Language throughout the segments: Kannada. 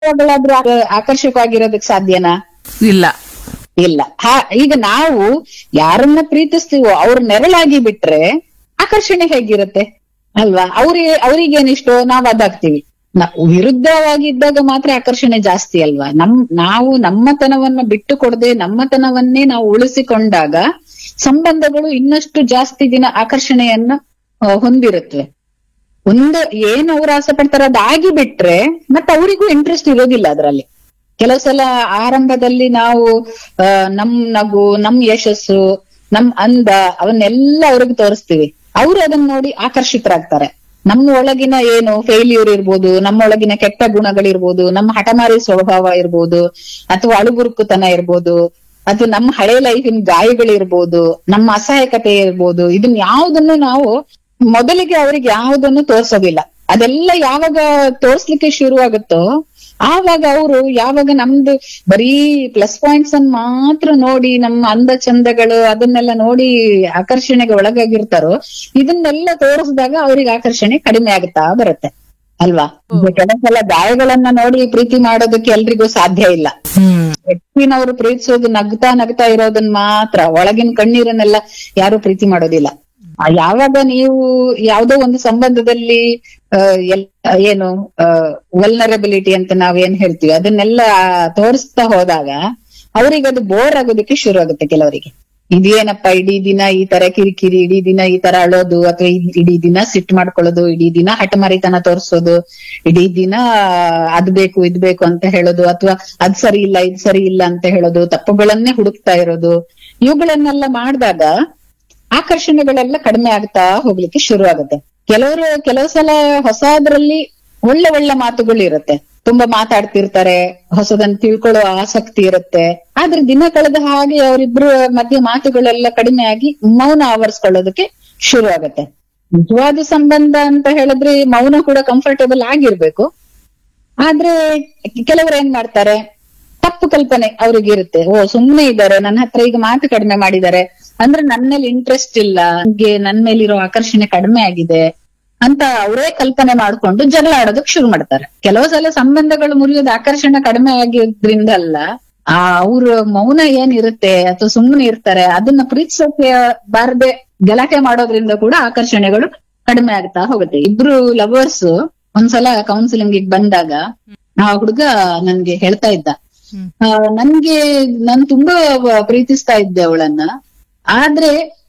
ಯಾವಾಗಲಾದ್ರೂ ಆ- ಆಕರ್ಷಕವಾಗಿರೋದಕ್ ಸಾಧ್ಯನಾ ಇಲ್ಲ ಇಲ್ಲ ಹಾ ಈಗ ನಾವು ಯಾರನ್ನ ಪ್ರೀತಿಸ್ತೀವೋ ಅವ್ರ ನೆರಳಾಗಿ ಬಿಟ್ರೆ ಆಕರ್ಷಣೆ ಹೇಗಿರುತ್ತೆ ಅಲ್ವಾ ಅವ್ರಿಗೆ ಅವ್ರಿಗೇನಿಷ್ಟೋ ನಾವ್ ಅದಾಗ್ತೀವಿ ನ- ವಿರುದ್ಧವಾಗಿದ್ದಾಗ ಮಾತ್ರ ಆಕರ್ಷಣೆ ಜಾಸ್ತಿ ಅಲ್ವಾ ನಮ್ ನಾವು ನಮ್ಮತನವನ್ನ ಬಿಟ್ಟು ಕೊಡದೆ ನಮ್ಮತನವನ್ನೇ ನಾವು ಉಳಿಸಿಕೊಂಡಾಗ ಸಂಬಂಧಗಳು ಇನ್ನಷ್ಟು ಜಾಸ್ತಿ ದಿನ ಆಕರ್ಷಣೆಯನ್ನ ಆ, ಹೊಂದಿರುತ್ತವೆ ಒಂದು ಏನ್ ಅವ್ರು ಆಸೆ ಪಡ್ತಾರ ಅದಾಗಿ ಬಿಟ್ರೆ ಮತ್ತೆ ಅವರಿಗೂ ಇಂಟ್ರೆಸ್ಟ್ ಇರೋದಿಲ್ಲ ಅದರಲ್ಲಿ ಕೆಲವು ಸಲ ಆರಂಭದಲ್ಲಿ ನಾವು ಆ, ನಮ್ ನಗು ನಮ್ ಯಶಸ್ಸು ನಮ್ ಅಂದ ಅವನ್ನೆಲ್ಲ ಅವ್ರಿಗೆ ತೋರಿಸ್ತೀವಿ ಅವ್ರು ಅದನ್ನ ನೋಡಿ ಆಕರ್ಷಿತರಾಗ್ತಾರೆ ನಮ್ಮ ಒಳಗಿನ ಏನು ಫೇಲ್ಯೂರ್ ಇರ್ಬೋದು ನಮ್ಮ ಒಳಗಿನ ಕೆಟ್ಟ ಗುಣಗಳಿರ್ಬೋದು ನಮ್ಮ ಹಠಮಾರಿ ಸ್ವಭಾವ ಇರ್ಬೋದು ಅಥವಾ ಅಳುಬುರುಕುತನ ಇರ್ಬೋದು ಅಥವಾ ನಮ್ಮ ಹಳೆ ಲೈಫಿನ ಗಾಯಗಳಿರ್ಬೋದು ನಮ್ಮ ಅಸಹಾಯಕತೆ ಇರ್ಬೋದು ಇದನ್ನ ಯಾವುದನ್ನು ನಾವು ಮೊದಲಿಗೆ ಅವ್ರಿಗೆ ಯಾವುದನ್ನು ತೋರ್ಸೋದಿಲ್ಲ ಅದೆಲ್ಲ ಯಾವಾಗ ತೋರ್ಸ್ಲಿಕ್ಕೆ ಶುರು ಆಗುತ್ತೋ ಆವಾಗ ಅವರು ಯಾವಾಗ ನಮ್ದು ಬರೀ ಪ್ಲಸ್ ಪಾಯಿಂಟ್ಸ್ ಅನ್ನ ಮಾತ್ರ ನೋಡಿ ನಮ್ಮ ಅಂದ ಚಂದಗಳು ಅದನ್ನೆಲ್ಲ ನೋಡಿ ಆಕರ್ಷಣೆಗೆ ಒಳಗಾಗಿರ್ತಾರೋ ಇದನ್ನೆಲ್ಲ ತೋರಿಸಿದಾಗ ಅವ್ರಿಗೆ ಆಕರ್ಷಣೆ ಕಡಿಮೆ ಆಗುತ್ತಾ ಬರುತ್ತೆ ಅಲ್ವಾ ಈಗ ಕೆಲಸಲ ಗಾಯಗಳನ್ನ ನೋಡಿ ಪ್ರೀತಿ ಮಾಡೋದಕ್ಕೆ ಎಲ್ರಿಗೂ ಸಾಧ್ಯ ಇಲ್ಲ ಹ್ಮ್ ಹೆಚ್ಚಿನವರು ಪ್ರೀತಿಸೋದು ನಗ್ತಾ ನಗ್ತಾ ಇರೋದನ್ನ ಮಾತ್ರ ಒಳಗಿನ ಕಣ್ಣೀರನ್ನೆಲ್ಲ ಯಾರು ಪ್ರೀತಿ ಮಾಡೋದಿಲ್ಲ ಆ, ಯಾವಾಗ ನೀವು ಯಾವ್ದೋ ಒಂದು ಸಂಬಂಧದಲ್ಲಿ ಆ, ಎಲ್- ಏನು ವಲ್ನರಬಿಲಿಟಿ ಅಂತ ನಾವೇನ್ ಹೇಳ್ತೀವಿ ಅದನ್ನೆಲ್ಲ ತೋರಿಸ್ತಾ ಹೋದಾಗ ಅವ್ರಿಗೆ ಅದು ಬೋರ್ ಆಗೋದಕ್ಕೆ ಶುರು ಆಗುತ್ತೆ ಕೆಲವರಿಗೆ ಇದೇನಪ್ಪ ಇಡೀ ದಿನ ಈ ತರ ಕಿರಿಕಿರಿ ಇಡೀ ದಿನ ಈ ತರ ಅಳೋದು ಅಥವಾ ಇಡೀ ದಿನ ಸಿಟ್ಟು ಮಾಡ್ಕೊಳ್ಳೋದು ಇಡೀ ದಿನ ಹಠಮಾರಿತನ ತೋರಿಸೋದು ಇಡೀ ದಿನ ಅದ್ ಬೇಕು ಇದ್ ಬೇಕು ಅಂತ ಹೇಳೋದು ಅಥವಾ ಅದ್ ಸರಿ ಇಲ್ಲ ಇದ್ ಸರಿ ಇಲ್ಲ ಅಂತ ಹೇಳೋದು ತಪ್ಪುಗಳನ್ನೇ ಹುಡುಕ್ತಾ ಇರೋದು ಇವುಗಳನ್ನೆಲ್ಲ ಮಾಡಿದಾಗ ಆಕರ್ಷಣೆಗಳೆಲ್ಲ ಕಡಿಮೆ ಆಗ್ತಾ ಹೋಗ್ಲಿಕ್ಕೆ ಶುರು ಆಗುತ್ತೆ ಕೆಲವರು ಕೆಲವು ಸಲ ಹೊಸದ್ರಲ್ಲಿ ಒಳ್ಳೆ ಒಳ್ಳೆ ಮಾತುಗಳು ಇರುತ್ತೆ ತುಂಬಾ ಮಾತಾಡ್ತಿರ್ತಾರೆ ಹೊಸದನ್ನ ತಿಳ್ಕೊಳ್ಳೋ ಆಸಕ್ತಿ ಇರುತ್ತೆ ಆದ್ರೆ ದಿನ ಕಳೆದ ಹಾಗೆ ಅವರಿಬ್ರು ಮಧ್ಯೆ ಮಾತುಗಳೆಲ್ಲ ಕಡಿಮೆ ಆಗಿ ಮೌನ ಆವರಿಸ್ಕೊಳ್ಳೋದಕ್ಕೆ ಶುರು ಆಗತ್ತೆ ನಿಜವಾದ ಸಂಬಂಧ ಅಂತ ಹೇಳಿದ್ರೆ ಮೌನ ಕೂಡ ಕಂಫರ್ಟೇಬಲ್ ಆಗಿರ್ಬೇಕು ಆದ್ರೆ ಕೆಲವರು ಏನ್ ಮಾಡ್ತಾರೆ ತಪ್ಪು ಕಲ್ಪನೆ ಅವ್ರಿಗೆ ಇರುತ್ತೆ ಓ ಸುಮ್ನೆ ಇದ್ದಾರೆ ನನ್ನ ಹತ್ರ ಈಗ ಮಾತು ಕಡಿಮೆ ಮಾಡಿದ್ದಾರೆ ಅಂದ್ರೆ ನನ್ನ ಮೇಲೆ ಇಂಟ್ರೆಸ್ಟ್ ಇಲ್ಲ ನನ್ಗೆ ನನ್ ಮೇಲಿರೋ ಆಕರ್ಷಣೆ ಕಡಿಮೆ ಆಗಿದೆ ಅಂತ ಅವರೇ ಕಲ್ಪನೆ ಮಾಡ್ಕೊಂಡು ಜಗಳ ಆಡೋದಕ್ ಶುರು ಮಾಡ್ತಾರೆ ಕೆಲವು ಸಲ ಸಂಬಂಧಗಳು ಮುರಿಯೋದು ಆಕರ್ಷಣೆ ಕಡಿಮೆ ಆಗಿದ್ರಿಂದ ಅಲ್ಲ ಆ ಅವ್ರ ಮೌನ ಏನಿರುತ್ತೆ ಅಥವಾ ಸುಮ್ಮನೆ ಇರ್ತಾರೆ ಅದನ್ನ ಪ್ರೀತಿಸೋಕೆ ಬಾರದೆ ಗಲಾಟೆ ಮಾಡೋದ್ರಿಂದ ಕೂಡ ಆಕರ್ಷಣೆಗಳು ಕಡಿಮೆ ಆಗ್ತಾ ಹೋಗುತ್ತೆ ಇಬ್ರು ಲವರ್ಸ್ ಒಂದ್ಸಲ ಕೌನ್ಸಿಲಿಂಗ್ ಬಂದಾಗ ಆ ಹುಡುಗ ನನ್ಗೆ ಹೇಳ್ತಾ ಇದ್ದ ಹ್ಮ್. ಆ, ನನ್ಗೆ ನಾನ್ ತುಂಬಾ ವ- ಪ್ರೀತಿಸ್ತಾ ಇದ್ದೆ ಅವಳನ್ನ ಆದ್ರೆ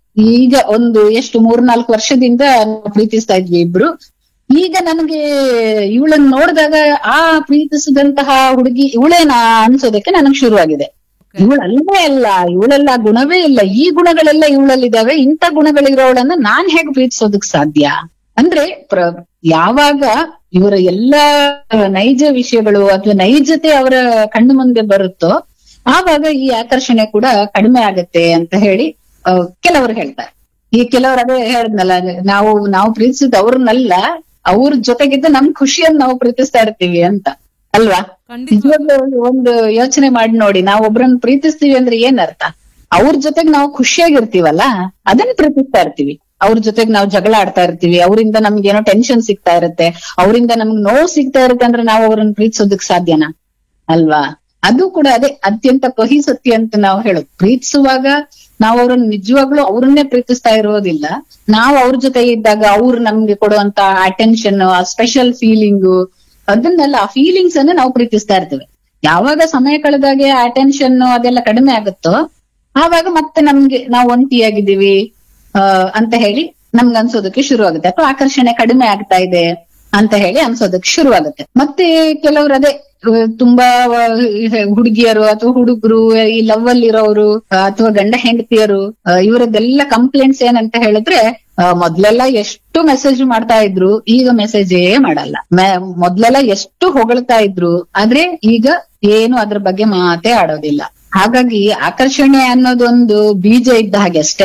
ಈಗ ಒಂದು ಎಷ್ಟು ಮೂರ್ನಾಲ್ಕು ವರ್ಷದಿಂದ ನಾವು ಪ್ರೀತಿಸ್ತಾ ಇದ್ವಿ ಇಬ್ರು ಈಗ ನನಗೆ ಇವಳನ್ನ ನೋಡಿದಾಗ ಆ ಪ್ರೀತಿಸಿದಂತಹ ಹುಡುಗಿ ಇವಳೇನಾ ಅನ್ಸೋದಕ್ಕೆ ನನಗ್ ಶುರುವಾಗಿದೆ ಇವಳಲ್ಲೇ ಅಲ್ಲ ಇವಳೆಲ್ಲ ಗುಣವೇ ಇಲ್ಲ ಈ ಗುಣಗಳೆಲ್ಲ ಇವಳಲ್ಲಿದ್ದಾವೆ ಇಂಥ ಗುಣಗಳಿರೋವಳನ್ನ ನಾನ್ ಹೇಗ್ ಪ್ರೀತಿಸೋದಕ್ ಸಾಧ್ಯ ಅಂದ್ರೆ ಪ್ರ- ಯಾವಾಗ ಇವರ ಎಲ್ಲಾ ನೈಜ ವಿಷಯಗಳು ಅಥವಾ ನೈಜತೆ ಅವರ ಕಣ್ಣು ಮುಂದೆ ಬರುತ್ತೋ ಆವಾಗ ಈ ಆಕರ್ಷಣೆ ಕೂಡ ಕಡಿಮೆ ಆಗತ್ತೆ ಅಂತ ಹೇಳಿ ಆ, ಕೆಲವರು ಹೇಳ್ತಾರೆ ಈ ಕೆಲವರು ಅದೇ ಹೇಳಿದ್ನಲ್ಲ ನಾವು ನಾವು ಪ್ರೀತಿಸಿದ ಅವ್ರನ್ನಲ್ಲ ಅವ್ರ ಜೊತೆಗಿದ್ದ ನಮ್ ಖುಷಿಯನ್ನ ನಾವು ಪ್ರೀತಿಸ್ತಾ ಇರ್ತೀವಿ ಅಂತ ಅಲ್ವಾ ಖಂಡಿತ ನಿಜವಾಗ್ಲೂ ಒಂದು ಯೋಚನೆ ಮಾಡಿ ನೋಡಿ ನಾವು ಒಬ್ರನ್ನ ಪ್ರೀತಿಸ್ತೀವಿ ಅಂದ್ರೆ ಏನ್ ಅರ್ಥ ಅವ್ರ ಜೊತೆಗ್ ನಾವು ಖುಷಿಯಾಗಿರ್ತೀವಲ್ಲ ಅದನ್ನ ಪ್ರೀತಿಸ್ತಾ ಇರ್ತೀವಿ ಅವ್ರ ಜೊತೆಗ್ ನಾವು ಜಗಳ ಆಡ್ತಾ ಇರ್ತೀವಿ ಅವರಿಂದ ನಮ್ಗೆ ಏನೋ ಟೆನ್ಷನ್ ಸಿಗ್ತಾ ಇರುತ್ತೆ ಅವರಿಂದ ನಮ್ಗೆ ನೋವು ಸಿಗ್ತಾ ಇರುತ್ತೆ ಅಂದ್ರೆ ನಾವು ಅವ್ರನ್ನ ಪ್ರೀತಿಸೋದಕ್ ಸಾಧ್ಯನಾ ಅಲ್ವಾ ಅದು ಕೂಡ ಅದೇ ಅತ್ಯಂತ ಕಹಿ ಸತ್ಯ ಅಂತ ನಾವು ಹೇಳೋದು ಪ್ರೀತಿಸುವಾಗ ನಾವು ಅವ್ರನ್ನ ನಿಜವಾಗ್ಲೂ ಅವ್ರನ್ನೇ ಪ್ರೀತಿಸ್ತಾ ಇರೋದಿಲ್ಲ ನಾವು ಅವ್ರ ಜೊತೆ ಇದ್ದಾಗ ಅವ್ರು ನಮ್ಗೆ ಕೊಡುವಂತ ಅಟೆನ್ಷನ್ ಆ ಸ್ಪೆಷಲ್ ಫೀಲಿಂಗು ಅದನ್ನೆಲ್ಲ ಆ ಫೀಲಿಂಗ್ಸ್ ಅನ್ನ ನಾವು ಪ್ರೀತಿಸ್ತಾ ಇರ್ತೇವೆ ಯಾವಾಗ ಸಮಯ ಕಳೆದಾಗೆ ಅಟೆನ್ಷನ್ ಅದೆಲ್ಲ ಕಡಿಮೆ ಆಗುತ್ತೋ ಆವಾಗ ಮತ್ತೆ ನಮ್ಗೆ ನಾವು ಒಂಟಿಯಾಗಿದ್ದೀವಿ ಆ ಅಂತ ಹೇಳಿ ನಮ್ಗೆ ಅನ್ಸೋದಕ್ಕೆ ಶುರು ಆಗುತ್ತೆ ಅಥವಾ ಆಕರ್ಷಣೆ ಕಡಿಮೆ ಆಗ್ತಾ ಇದೆ ಅಂತ ಹೇಳಿ ಅನ್ಸೋದಕ್ಕೆ ಶುರು ಆಗುತ್ತೆ ಮತ್ತೆ ಕೆಲವರು ಅದೇ ಆ, ತುಂಬಾ ಆ, ಹುಡುಗಿಯರು ಅಥವಾ ಹುಡುಗರು ಈ ಲವ್ ಅಲ್ಲಿ ಇರೋರು ಅಥವಾ ಗಂಡ ಹೆಂಡತಿಯರು ಆ, ಇವರದ್ದೆಲ್ಲ ಕಂಪ್ಲೇಂಟ್ಸ್ ಏನಂತ ಹೇಳಿದ್ರೆ ಆ, ಮೊದ್ಲೆಲ್ಲ ಎಷ್ಟು ಮೆಸೇಜ್ ಮಾಡ್ತಾ ಇದ್ರು ಈಗ ಮೆಸೇಜೇ ಮಾಡಲ್ಲ ಮೆ- ಮೊದ್ಲೆಲ್ಲ ಎಷ್ಟು ಹೊಗಳ್ತಾ ಇದ್ರು ಆದ್ರೆ ಈಗ ಏನು ಅದ್ರ ಬಗ್ಗೆ ಮಾತೇ ಆಡೋದಿಲ್ಲ ಹಾಗಾಗಿ ಆಕರ್ಷಣೆ ಅನ್ನೋದೊಂದು ಬೀಜ ಇದ್ದ ಹಾಗೆ ಅಷ್ಟೇ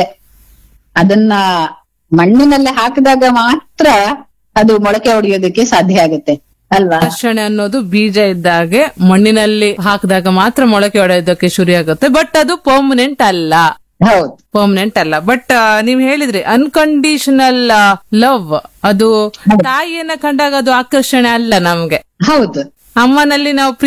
ಅದನ್ನ ಮಣ್ಣಿನಲ್ಲಿ ಹಾಕಿದಾಗ ಮಾತ್ರ ಅದು ಮೊಳಕೆ ಹೊಡೆಯೋದಕ್ಕೆ ಸಾಧ್ಯ ಆಗುತ್ತೆ ಅಲ್ವಾ ಆಕರ್ಷಣೆ ಅನ್ನೋದು ಬೀಜ ಇದ್ದಾಗೆ ಮಣ್ಣಿನಲ್ಲಿ ಹಾಕಿದಾಗ ಮಾತ್ರ ಮೊಳಕೆ ಹೊಡೆಯೋದಕ್ಕೆ ಶುರುವಾಗುತ್ತೆ ಬಟ್ ಅದು ಪರ್ಮನೆಂಟ್ ಅಲ್ಲ ಹೌದು ಪರ್ಮನೆಂಟ್ ಅಲ್ಲ ಬಟ್ ನೀವ್ ಹೇಳಿದ್ರಿ ಅನ್ಕಂಡೀಷನಲ್ ಲವ್ ಅದು ತಾಯಿಯನ್ನ ಕಂಡಾಗ ಅದು ಆಕರ್ಷಣೆ ಅಲ್ಲ ನಮ್ಗೆ ಹೌದು ಅಮ್ಮನಲ್ಲಿ ನಾವು